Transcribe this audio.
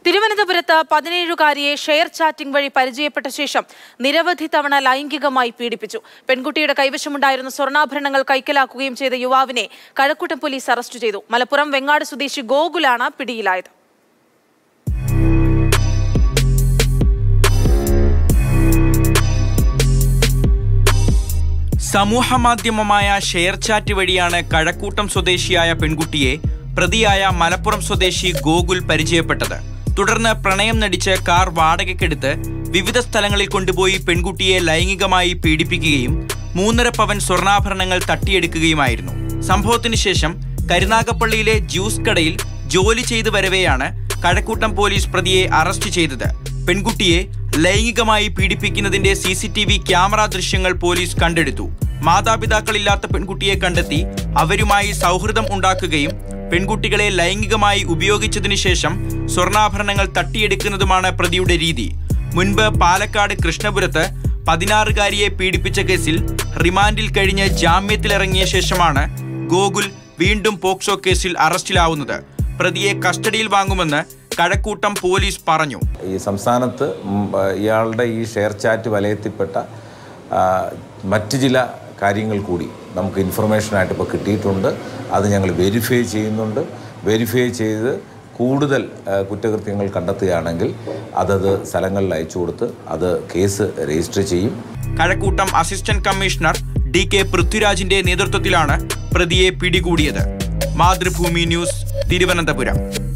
തിരുവനന്തപുരത്ത് പതിനേഴുകാരിയെ share chatting വഴി പരിചയപ്പെട്ട ശേഷം നിരവധി തവണ ലൈംഗികമായി പീഡിപ്പിച്ചു പെൺകുട്ടിയുടെ കൈവശമുണ്ടായിരുന്ന സ്വർണ്ണാഭരണങ്ങൾ കൈക്കലാക്കുകയും ചെയ്ത യുവാവിനെ കഴക്കൂട്ടം പോലീസ് അറസ്റ്റ് ചെയ്തു മലപ്പുറം വെങ്ങാട് സ്വദേശി ഗോകുലാണ് പിടിയിലായത് സമൂഹ മാധ്യമമായ ഷെയർ ചാറ്റ് വഴിയാണ് കഴക്കൂട്ടം സ്വദേശിയായ പെൺകുട്ടിയെ പ്രതിയായ മലപ്പുറം സ്വദേശി ഗോകുൽ പരിചയപ്പെട്ടത് തുടർന്ന് പ്രണയം നടിച്ച് കാർ വാടകയ്ക്കെടുത്ത് വിവിധ സ്ഥലങ്ങളിൽ കൊണ്ടുപോയി പെൺകുട്ടിയെ ലൈംഗികമായി പീഡിപ്പിക്കുകയും മൂന്നര പവൻ സ്വർണ്ണാഭരണങ്ങൾ തട്ടിയെടുക്കുകയുമായിരുന്നു സംഭവത്തിന് ശേഷം കരുനാഗപ്പള്ളിയിലെ ജ്യൂസ് കടയിൽ ജോലി ചെയ്തു വരവെയാണ് കഴക്കൂട്ടം പോലീസ് പ്രതിയെ അറസ്റ്റ് ചെയ്തത് പെൺകുട്ടിയെ ലൈംഗികമായി പീഡിപ്പിക്കുന്നതിന്റെ C C T V camera ദൃശ്യങ്ങൾ പോലീസ് കണ്ടെടുത്തു മാതാപിതാക്കളില്ലാത്ത പെൺകുട്ടിയെ കണ്ടെത്തി അവരുമായി സൗഹൃദം ഉണ്ടാക്കുകയും പെൺകുട്ടികളെ ലൈംഗികമായി ഉപയോഗിച്ചതിനു ശേഷം സ്വർണ്ണാഭരണങ്ങൾ തട്ടിയെടുക്കുന്നതുമാണ് പ്രതിയുടെ രീതി മുൻപ് പാലക്കാട് കൃഷ്ണപുരത്ത് പതിനാറുകാരിയെ പീഡിപ്പിച്ച കേസിൽ റിമാൻഡിൽ കഴിഞ്ഞ് ജാമ്യത്തിലിറങ്ങിയ ശേഷമാണ് ഗോകുൽ വീണ്ടും പോക്സോ കേസിൽ അറസ്റ്റിലാവുന്നത് പ്രതിയെ കസ്റ്റഡിയിൽ വാങ്ങുമെന്ന് കഴക്കൂട്ടം പോലീസ് പറഞ്ഞു ഈ സംസ്ഥാനത്ത് ഉം, ആ, ഇയാളുടെ ഈ ഷെയർ ചാറ്റ് വലയത്തിൽപ്പെട്ട ആ, മറ്റ് ചില കാര്യങ്ങൾ കൂടി നമുക്ക് ഇൻഫർമേഷനായിട്ട് ഇപ്പോൾ കിട്ടിയിട്ടുണ്ട് അത് ഞങ്ങൾ വെരിഫൈ ചെയ്യുന്നുണ്ട് വെരിഫൈ ചെയ്ത് കൂടുതൽ ആ, കുറ്റകൃത്യങ്ങൾ കണ്ടെത്തുകയാണെങ്കിൽ അതത് സ്ഥലങ്ങളിൽ അയച്ചു കൊടുത്ത് അത് കേസ് രജിസ്റ്റർ ചെയ്യും Kazhakkoottam assistant commissioner D K പൃഥ്വിരാജിന്റെ നേതൃത്വത്തിലാണ് പ്രതിയെ പിടികൂടിയത് മാതൃഭൂമി ന്യൂസ് തിരുവനന്തപുരം